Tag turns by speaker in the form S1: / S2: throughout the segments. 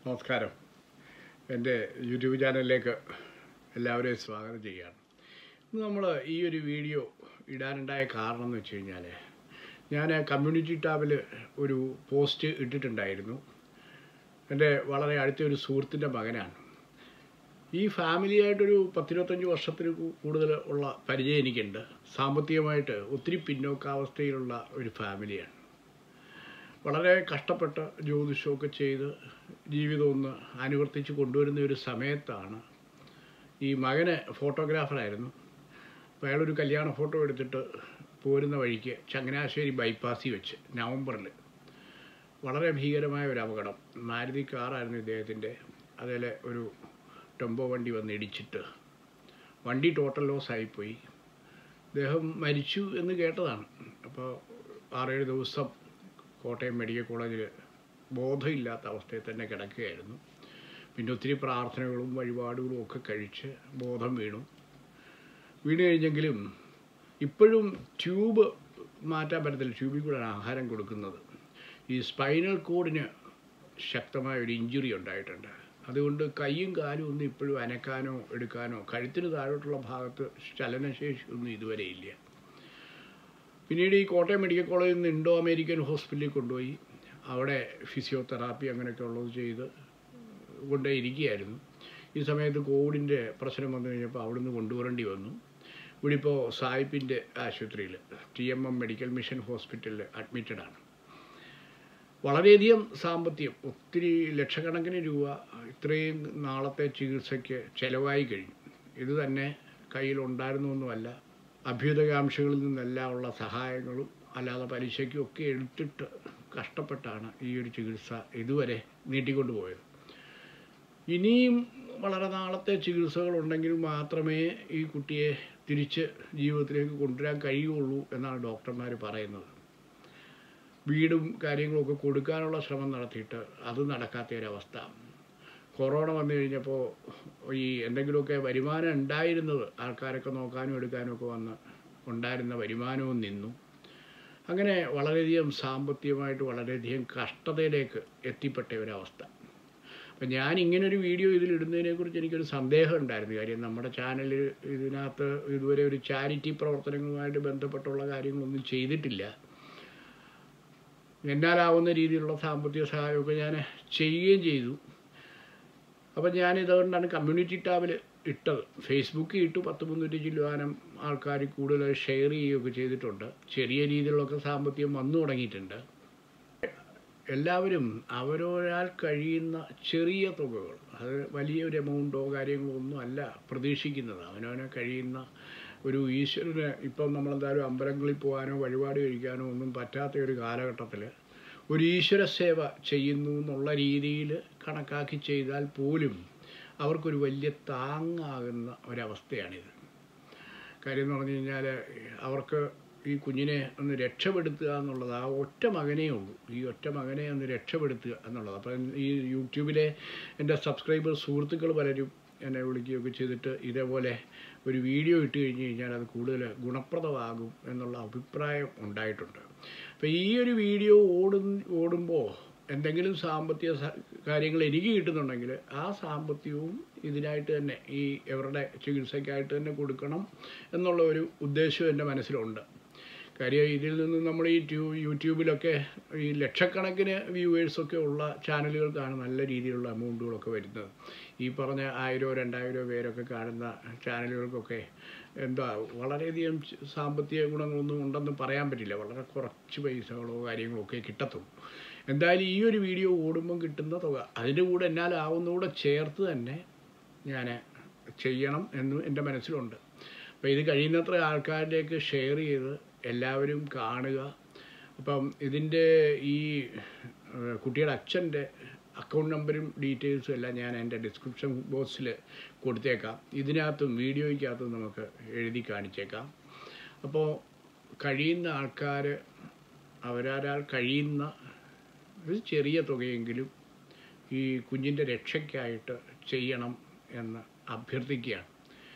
S1: നമസ്കാരം എൻ്റെ യൂട്യൂബ് ചാനലിലേക്ക് എല്ലാവരെയും സ്വാഗതം ചെയ്യുകയാണ് ഇന്ന് നമ്മൾ ഈ ഒരു വീഡിയോ ഇടാനുണ്ടായ കാരണം എന്ന് വെച്ച് കഴിഞ്ഞാൽ ഞാൻ കമ്മ്യൂണിറ്റി ടാബിൽ ഒരു പോസ്റ്റ് ഇട്ടിട്ടുണ്ടായിരുന്നു എൻ്റെ വളരെ അടുത്ത ഒരു സുഹൃത്തിൻ്റെ മകനാണ് ഈ ഫാമിലിയായിട്ടൊരു പത്തിരുപത്തഞ്ച് വർഷത്തിൽ കൂ- കൂടുതൽ ഉള്ള പരിചയം എനിക്കുണ്ട് സാമ്പത്തികമായിട്ട് ഒത്തിരി പിന്നോക്കാവസ്ഥയിലുള്ള ഒരു ഫാമിലിയാണ് വളരെ കഷ്ടപ്പെട്ട് ജ്യോതിഷമൊക്കെ ചെയ്ത് ജീവിതം ഒന്ന് അനുവർത്തിച്ച് കൊണ്ടുവരുന്ന ഒരു സമയത്താണ് ഈ മകന് ഫോട്ടോഗ്രാഫറായിരുന്നു അപ്പോൾ അയാളൊരു കല്യാണ ഫോട്ടോ എടുത്തിട്ട് പോരുന്ന വഴിക്ക് ചങ്ങനാശ്ശേരി ബൈപ്പാസിൽ വെച്ച് നവംബറിൽ വളരെ ഭീകരമായ ഒരു അപകടം മാരുതി കാറായിരുന്നു ഇദ്ദേഹത്തിൻ്റെ അതിൽ ഒരു ടെമ്പോ വണ്ടി വന്ന് ഇടിച്ചിട്ട് വണ്ടി ടോട്ടൽ ലോസ് ആയിപ്പോയി അദ്ദേഹം മരിച്ചു എന്ന് കേട്ടതാണ് അപ്പോൾ ആറേഴ് ദിവസം കോട്ടയം മെഡിക്കൽ കോളേജിൽ ബോധമില്ലാത്ത അവസ്ഥയിൽ തന്നെ കിടക്കുകയായിരുന്നു പിന്നെ ഒത്തിരി പ്രാർത്ഥനകളും വഴിപാടുകളും ഒക്കെ കഴിച്ച് ബോധം വീണു വീണ് കഴിഞ്ഞെങ്കിലും ഇപ്പോഴും ട്യൂബ് മാറ്റാൻ പറ്റത്തില്ല ട്യൂബിൽ കൂടെയാണ് ആഹാരം കൊടുക്കുന്നത് ഈ സ്പൈനൽ കോഡിന് ശക്തമായ ഒരു ഇഞ്ചുറി ഉണ്ടായിട്ടുണ്ട് അതുകൊണ്ട് കൈയും കാലും ഒന്നും ഇപ്പോഴും അനക്കാനോ എടുക്കാനോ കഴുത്തിന് താഴോട്ടുള്ള ഭാഗത്ത് ചലനശേഷി ഒന്നും ഇതുവരെ ഇല്ല പിന്നീട് ഈ കോട്ടയം മെഡിക്കൽ കോളേജിൽ നിന്ന് ഇൻഡോ അമേരിക്കൻ ഹോസ്പിറ്റലിൽ കൊണ്ടുപോയി അവിടെ ഫിസിയോതെറാപ്പി അങ്ങനെയൊക്കെ ഉള്ളത് ചെയ്ത് കൊണ്ടേ ഇരിക്കുകയായിരുന്നു ഈ സമയത്ത് കോവിഡിൻ്റെ പ്രശ്നം വന്നു കഴിഞ്ഞപ്പോൾ അവിടുന്ന് കൊണ്ടുവരേണ്ടി വന്നു ഇവിടെ ഇപ്പോൾ സായിപ്പിൻ്റെ ആശുപത്രിയിൽ T M M medical mission ഹോസ്പിറ്റലിൽ അഡ്മിറ്റഡാണ് വളരെയധികം സാമ്പത്തികം ഒത്തിരി ലക്ഷക്കണക്കിന് രൂപ ഇത്രയും നാളത്തെ ചികിത്സയ്ക്ക് ചിലവായി കഴിഞ്ഞു ഇത് തന്നെ കയ്യിലുണ്ടായിരുന്നൊന്നുമല്ല അഭ്യുതകാംക്ഷകളിൽ നിന്നെല്ലാം ഉള്ള സഹായങ്ങളും അല്ലാതെ പലിശയ്ക്കും ഒക്കെ എടുത്തിട്ട് കഷ്ടപ്പെട്ടാണ് ഈ ഒരു ചികിത്സ ഇതുവരെ നീട്ടിക്കൊണ്ടു പോയത് ഇനിയും വളരെ നാളത്തെ ചികിത്സകളുണ്ടെങ്കിൽ മാത്രമേ ഈ കുട്ടിയെ തിരിച്ച് ജീവിതത്തിലേക്ക് കൊണ്ടുവരാൻ കഴിയുള്ളൂ എന്നാണ് ഡോക്ടർമാർ പറയുന്നത് വീടും കാര്യങ്ങളൊക്കെ കൊടുക്കാനുള്ള ശ്രമം നടത്തിയിട്ട് അത് നടക്കാത്ത ഒരവസ്ഥ കൊറോണ വന്നു കഴിഞ്ഞപ്പോൾ ഈ എന്തെങ്കിലുമൊക്കെ വരുമാനം ഉണ്ടായിരുന്നത് ആൾക്കാരൊക്കെ നോക്കാനും എടുക്കാനും ഒക്കെ വന്ന് ഉണ്ടായിരുന്ന വരുമാനവും നിന്നു അങ്ങനെ വളരെയധികം സാമ്പത്തികമായിട്ട് വളരെയധികം കഷ്ടതയിലേക്ക് എത്തിപ്പെട്ട ഒരവസ്ഥ അപ്പം ഞാൻ ഇങ്ങനൊരു വീഡിയോ ഇതിലിടുന്നതിനെക്കുറിച്ച് എനിക്കൊരു സന്ദേഹം ഉണ്ടായിരുന്നു കാര്യം നമ്മുടെ ചാനലിൽ ഇതിനകത്ത് ഇതുവരെ ഒരു ചാരിറ്റി പ്രവർത്തനങ്ങളുമായിട്ട് ബന്ധപ്പെട്ടുള്ള കാര്യങ്ങളൊന്നും ചെയ്തിട്ടില്ല എന്നാലാവുന്ന രീതിയിലുള്ള സാമ്പത്തിക സഹായമൊക്കെ ഞാൻ ചെയ്യുകയും ചെയ്തു അപ്പം ഞാൻ ഇതുകൊണ്ടാണ് കമ്മ്യൂണിറ്റി ടാബിൽ ഇട്ടത് ഫേസ്ബുക്കിൽ ഇട്ടു പത്ത് മുന്നൂറ്റി ചില്ലുവാനം ആൾക്കാർ കൂടുതൽ ഷെയർ ചെയ്യുകയൊക്കെ ചെയ്തിട്ടുണ്ട് ചെറിയ രീതിയിലുള്ളൊക്കെ സാമ്പത്തികം വന്നു തുടങ്ങിയിട്ടുണ്ട് എല്ലാവരും അവരൊരാൾ കഴിയുന്ന ചെറിയ തുകകൾ അത് വലിയൊരു എമൗണ്ടോ കാര്യങ്ങളോ ഒന്നും അല്ല പ്രതീക്ഷിക്കുന്നത് അവനവനെ കഴിയുന്ന ഒരു ഈശ്വരന് ഇപ്പം നമ്മളെന്തായാലും അമ്പലങ്ങളിൽ പോകാനോ വഴിപാട് കഴിക്കാനോ ഒന്നും പറ്റാത്ത ഒരു കാലഘട്ടത്തിൽ ഒരു ഈശ്വര സേവ ചെയ്യുന്നു എന്നുള്ള രീതിയിൽ കണക്കാക്കി ചെയ്താൽ പോലും അവർക്കൊരു വലിയ താങ്ങാകുന്ന ഒരവസ്ഥയാണിത് കാര്യം എന്ന് പറഞ്ഞു കഴിഞ്ഞാൽ അവർക്ക് ഈ കുഞ്ഞിനെ ഒന്ന് രക്ഷപ്പെടുത്തുക എന്നുള്ളത് ആ ഒറ്റ മകനേ ഉള്ളൂ ഈ ഒറ്റ മകനെ ഒന്ന് രക്ഷപ്പെടുത്തുക എന്നുള്ളത് അപ്പം ഈ യൂട്യൂബിലെ എൻ്റെ സബ്സ്ക്രൈബർ സുഹൃത്തുക്കൾ പലരും എന്നെ വിളിക്കുകയൊക്കെ ചെയ്തിട്ട് ഇതേപോലെ ഒരു വീഡിയോ ഇട്ട് കഴിഞ്ഞ് കഴിഞ്ഞാൽ അത് കൂടുതൽ ഗുണപ്രദമാകും എന്നുള്ള അഭിപ്രായം ഉണ്ടായിട്ടുണ്ട് അപ്പോൾ ഈ ഒരു വീഡിയോ ഓടും ഓടുമ്പോൾ എന്തെങ്കിലും സാമ്പത്തിക സ- കാര്യങ്ങൾ എനിക്ക് കിട്ടുന്നുണ്ടെങ്കിൽ ആ സാമ്പത്തികവും ഇതിനായിട്ട് തന്നെ ഈ ഇവരുടെ ചികിത്സയ്ക്കായിട്ട് തന്നെ കൊടുക്കണം എന്നുള്ള ഒരു ഉദ്ദേശം എൻ്റെ മനസ്സിലുണ്ട് കാര്യം ഇതിൽ നിന്ന് നമ്മൾ ഈ ട്യൂ യൂട്യൂബിലൊക്കെ ഈ ലക്ഷക്കണക്കിന് വ്യൂവേഴ്സൊക്കെ ഉള്ള ചാനലുകൾക്കാണ് നല്ല രീതിയിലുള്ള എമൗണ്ടുകളൊക്കെ വരുന്നത് ഈ പറഞ്ഞ ആയിരോ രണ്ടായിരോ പേരൊക്കെ കാണുന്ന ചാനലുകൾക്കൊക്കെ എന്താ വളരെയധികം ച- സാമ്പത്തിക ഗുണങ്ങളൊന്നും ഉണ്ടെന്ന് പറയാൻ പറ്റില്ല വളരെ കുറച്ച് പൈസകളോ കാര്യങ്ങളോ ഒക്കെ കിട്ടത്തുള്ളൂ എന്തായാലും ഈ ഒരു വീഡിയോ ഓടുമ്പം കിട്ടുന്ന തുക അതിൻ്റെ കൂടെ എന്നാലാവുന്നൂടെ ചേർത്ത് തന്നെ ഞാൻ ചെയ്യണം എന്ന് എൻ്റെ മനസ്സിലുണ്ട് അപ്പോൾ ഇത് കഴിയുന്നത്ര ആൾക്കാരിലേക്ക് ഷെയർ ചെയ്ത് എല്ലാവരും കാണുക അപ്പം ഇതിൻ്റെ ഈ ഏഹ്, കുട്ടിയുടെ അച്ഛൻ്റെ അക്കൗണ്ട് നമ്പരും ഡീറ്റെയിൽസും എല്ലാം ഞാൻ എൻ്റെ ഡിസ്ക്രിപ്ഷൻ ബോക്സിൽ കൊടുത്തേക്കാം ഇതിനകത്തും വീഡിയോയ്ക്കകത്തും നമുക്ക് എഴുതി കാണിച്ചേക്കാം അപ്പോൾ കഴിയുന്ന ആൾക്കാർ അവരാരാൽ കഴിയുന്ന ഒരു ചെറിയ തുകയെങ്കിലും ഈ കുഞ്ഞിൻ്റെ രക്ഷയ്ക്കായിട്ട് ചെയ്യണം എന്ന് അഭ്യർത്ഥിക്കുകയാണ്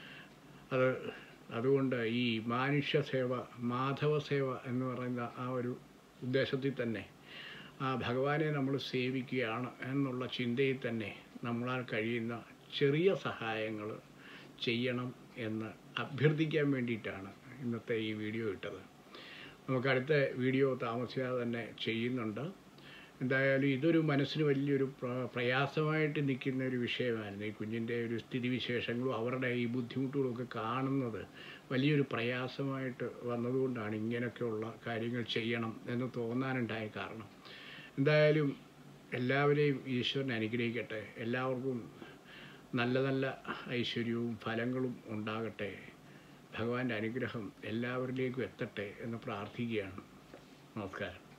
S1: അത് അതുകൊണ്ട് ഈ മാനുഷ്യ സേവ മാധവ സേവ എന്ന് പറയുന്ന ആ ഒരു ഉദ്ദേശത്തിൽ തന്നെ ആ ഭഗവാനെ നമ്മൾ സേവിക്കുകയാണ് എന്നുള്ള ചിന്തയിൽ തന്നെ നമ്മളാൽ കഴിയുന്ന ചെറിയ സഹായങ്ങൾ ചെയ്യണം എന്ന് അഭ്യർത്ഥിക്കാൻ വേണ്ടിയിട്ടാണ് ഇന്നത്തെ ഈ വീഡിയോ ഇട്ടത് നമുക്ക് അടുത്ത വീഡിയോ താമസിയാതെ തന്നെ ചെയ്യുന്നുണ്ട് എന്തായാലും ഇതൊരു മനസ്സിന് വലിയൊരു പ്ര- പ്രയാസമായിട്ട് നിൽക്കുന്ന ഒരു വിഷയമായിരുന്നു ഈ കുഞ്ഞിൻ്റെ ഒരു സ്ഥിതിവിശേഷങ്ങളും അവരുടെ ഈ ബുദ്ധിമുട്ടുകളും ഒക്കെ കാണുന്നത് വലിയൊരു പ്രയാസമായിട്ട് വന്നതുകൊണ്ടാണ് ഇങ്ങനെയൊക്കെയുള്ള കാര്യങ്ങൾ ചെയ്യണം എന്ന് തോന്നാനുണ്ടായ കാരണം എന്തായാലും എല്ലാവരെയും ഈശ്വരൻ അനുഗ്രഹിക്കട്ടെ എല്ലാവർക്കും നല്ല നല്ല ഐശ്വര്യവും ഫലങ്ങളും ഉണ്ടാകട്ടെ ഭഗവാന്റെ അനുഗ്രഹം എല്ലാവരിലേക്കും എത്തട്ടെ എന്ന് പ്രാർത്ഥിക്കുകയാണ് നമസ്കാരം